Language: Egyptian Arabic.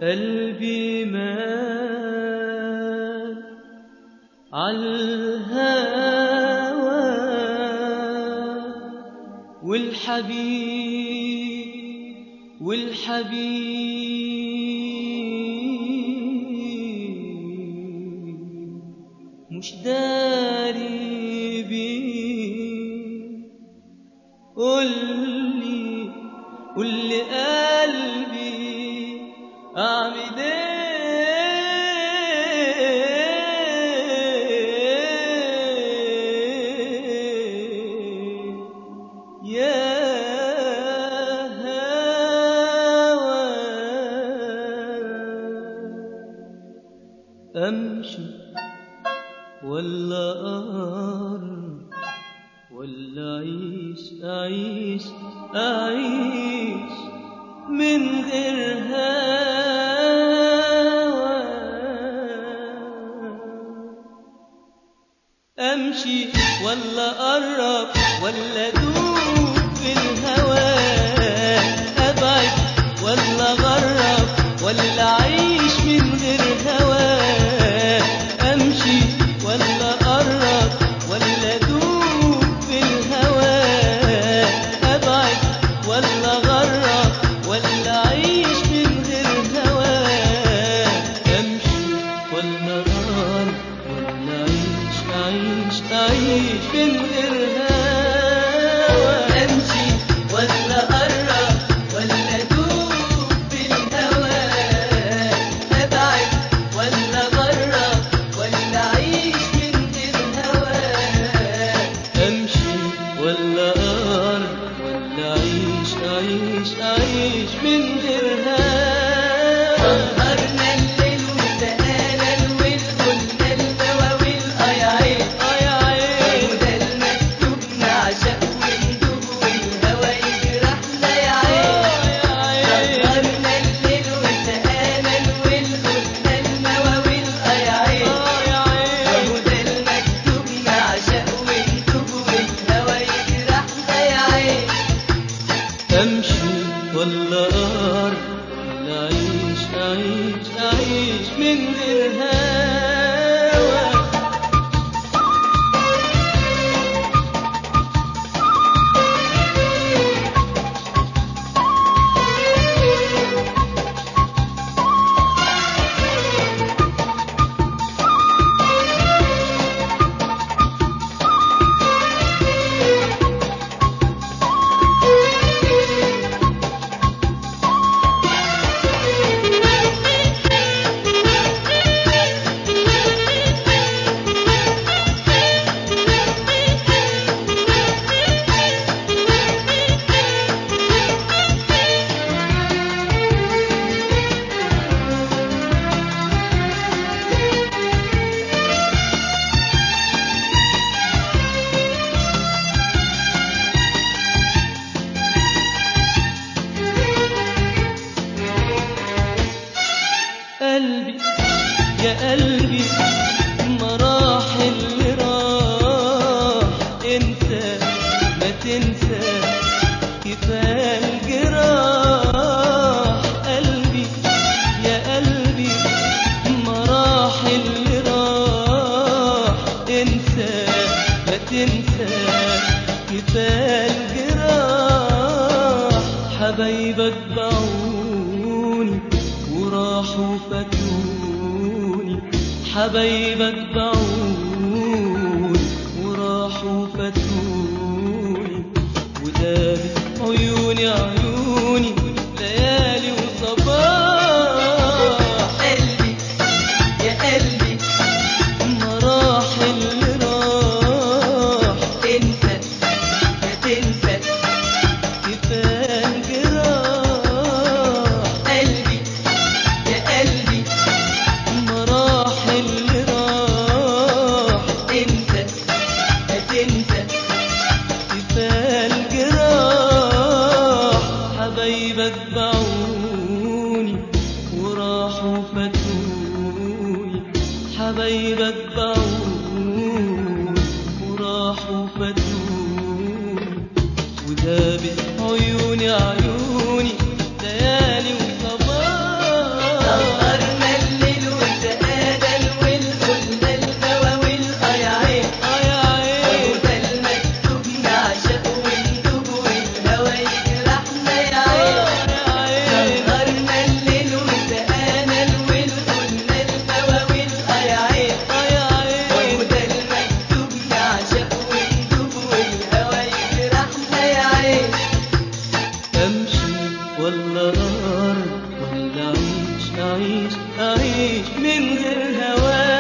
قلبي مات عالهوى والحبيب والحبيب مش داري بيه قولي قولي قلبي أعمل إيه يا هوى أمشي ولا أقرب ولا أعيش أعيش أعيش من غير هوى أمشي ولا أقرب ولا أدوب في الهوى أبعد ولا أغرب ولا أعيش من غير هوى أمشي ولا أقرب ولا أدوب في الهوى أبعد ولا أغرب ولا أعيش من غير هوى أمشي ولا أقرب ولا أعيش أعيش أعيش من غير هوى أمشي ولا أقرب ولا أدوب في الهوى أبعد ولا أغرب ولا أعيش من غير هوى أمشي ولا أقرب ولا أعيش أعيش أعيش من غير هوى سهرنا الليل وسقانا الول قلنا المواويل اه يا عين آه يا عين وده المكتوب نعشق وندوب والهوى يجرحنا يا عين آه يا عين سهرنا الليل وسقانا الول قلنا المواويل اه يا عين آه يا عين وده المكتوب نعشق وندوب والهوى يجرحنا يا عين أمشي ولا أقرب ولا أعيش أعيش أعيش من غير هوى قلبي يا قلبي مراحل اللي راح انت ما تنسى كفاية الجراح قلبي يا قلبي مراحل اللي راح انسى ما تنسى كفاية الجراح حبايبك باعوني وراحوا فاتوني حبايبك باعوني وراحوا فاتوني ودابت عيوني عيوني ليالي وصباح قلبي يا قلبي مراحل اللي راح انسى ما تنسى كفاية الجراح قلبي يا قلبي مراحل اللي راح انسى ما تنسى كفاية الجراح حبايبك باعوني وراحوا فاتوني حبايبك باعوني وراحوا فاتوني ودابت عيوني عيوني ليالي وصباح أعيش أعيش من غير هواك